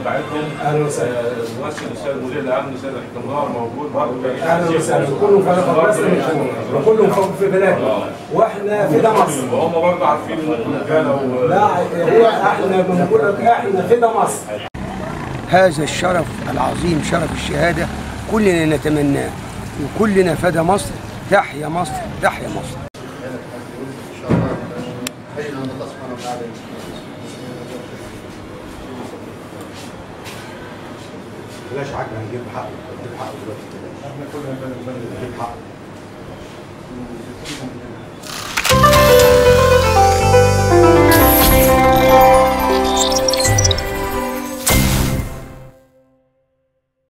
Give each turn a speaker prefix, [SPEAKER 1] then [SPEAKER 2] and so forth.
[SPEAKER 1] بتاعتهم
[SPEAKER 2] أهلا وسهلا.
[SPEAKER 1] آه، ممثل السيد مدير الامن السيد الحكمدار موجود برضه
[SPEAKER 2] اهلا وسهلا كلهم في مصر وكلهم فوق في بلادنا واحنا في ده مصر
[SPEAKER 1] وهم برضه عارفين انكم رجاله و-
[SPEAKER 2] لا هو احنا بنقول لك احنا في ده مصر
[SPEAKER 3] هذا الشرف العظيم شرف الشهادة كلنا نتمناه وكلنا فدى مصر تحيا مصر تحيا مصر
[SPEAKER 4] بلاش عجل هنجيب حقه نجيب حقه دلوقتي احنا كلنا نجيب حقه